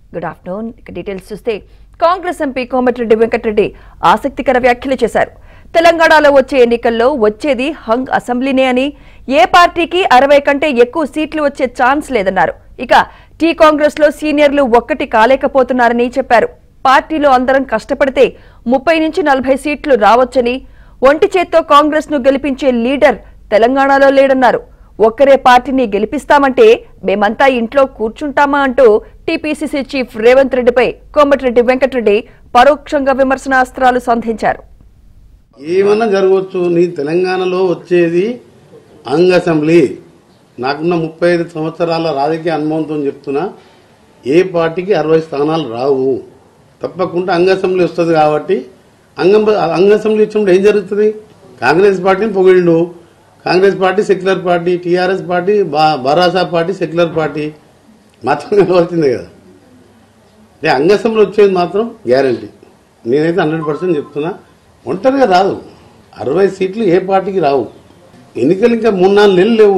good afternoon ఇక details చూస్తే Congress MP Komatireddy Venkatareddy ఆసక్తికర వ్యాఖ్యలు చేశారు తెలంగాణలో వచ్చే ఎన్నికల్లో వచ్చేది హంగ్ అసెంబ్లీనే అని ఏ పార్టీకి అరవై కంటే ఎక్కువ సీట్లు వచ్చే ఛాన్స్ లేదన్నారు ఇక టీ కాంగ్రెస్ లో సీనియర్లు ఒక్కటి కాలేకపోతున్నారని చెప్పారు పార్టీలో అందరం కష్టపడితే ముప్పై నుంచి నలభై సీట్లు రావచ్చని ఒంటి చేత్తో కాంగ్రెస్ ను గెలిపించే లీడర్ తెలంగాణలో లేడన్నారు ఒక్కరే పార్టీని గెలిపిస్తామంటే మేమంతా ఇంట్లో కూర్చుంటామా అంటూ టీపీసీసీ చీఫ్ రేవంత్ రెడ్డిపై కోమటిరెడ్డి వెంకటరెడ్డి పరోక్షంగా విమర్శనాస్త్రాలు సంధించారు ఏమన్నా జరగవచ్చు నీ తెలంగాణలో వచ్చేది అంగ్ అసెంబ్లీ నాకున్న ముప్పై ఐదు సంవత్సరాల రాజకీయ అనుభవంతో చెప్తున్నా ఏ పార్టీకి అరవై స్థానాలు రావు తప్పకుండా అంగ్ అసెంబ్లీ వస్తుంది కాబట్టి అంగం అంగ్ అసెంబ్లీ వచ్చినప్పుడు ఏం జరుగుతుంది కాంగ్రెస్ పార్టీని పొగిడిండు Congress party secular party TRS party బా- భరాసా పార్టీ సెక్యులర్ పార్టీ మాత్రం కలవాల్సిందే కదా అంటే అంగ్ అసెంబ్లీ వచ్చేది మాత్రం గ్యారంటీ నేనైతే హండ్రెడ్ పర్సెంట్ చెప్తున్నా ఒంటరిగా రాదు అరవై సీట్లు ఏ పార్టీకి రావు ఎన్నికలు ఇంకా మూడు నాలుగు నెలలు లేవు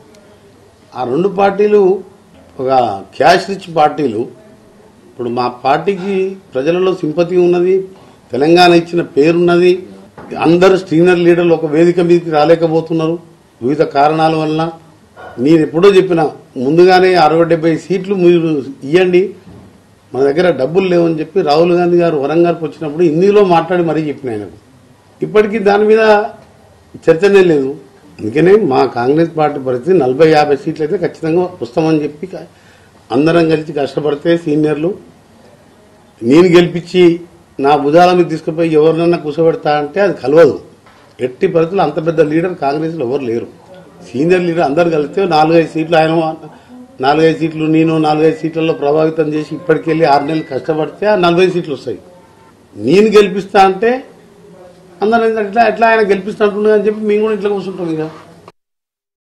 ఆ రెండు పార్టీలు ఒక క్యాష్ రిచ్ పార్టీలు ఇప్పుడు మా పార్టీకి ప్రజలలో సింపతి ఉన్నది తెలంగాణ ఇచ్చిన పేరున్నది అందరు సీనియర్ లీడర్లు ఒక వేదిక మీదకి రాలేకపోతున్నారు వివిధ కారణాల వలన నేను ఎప్పుడో చెప్పిన ముందుగానే అరవై డెబ్బై సీట్లు మీరు ఇవ్వండి మన దగ్గర డబ్బులు లేవని చెప్పి రాహుల్ గాంధీ గారు వరంగల్కి వచ్చినప్పుడు హిందీలో మాట్లాడి మరీ చెప్పిన ఆయనకు ఇప్పటికీ దాని మీద చర్చనే లేదు అందుకనే మా కాంగ్రెస్ పార్టీ పరిస్థితి నలభై యాభై సీట్లు అయితే ఖచ్చితంగా వస్తామని చెప్పి క- అందరం కలిసి కష్టపడితే సీనియర్లు నేను గెలిపించి నా భుజాల మీద తీసుకుపోయి ఎవరినన్నా కూర్చోబెడతా అంటే అది కలవదు ఎట్టి పరిస్థితులు అంత పెద్ద లీడర్ కాంగ్రెస్లో ఎవరు లేరు సీనియర్ లీడర్ అందరు కలిస్తే నాలుగైదు సీట్లు ఆయన నాలుగైదు సీట్లు నేను నాలుగైదు సీట్లలో ప్రభావితం చేసి ఇప్పటికెళ్ళి ఆరు నెలలు కష్టపడితే ఆ నలభై సీట్లు వస్తాయి నేను గెలిపిస్తా అంటే అందరూ ఏంటంటే ఎట్లా ఎట్లా ఆయన గెలిపిస్తా అంటున్నా అని చెప్పి మేము కూడా ఇట్లా కూర్చుంటాం ఇక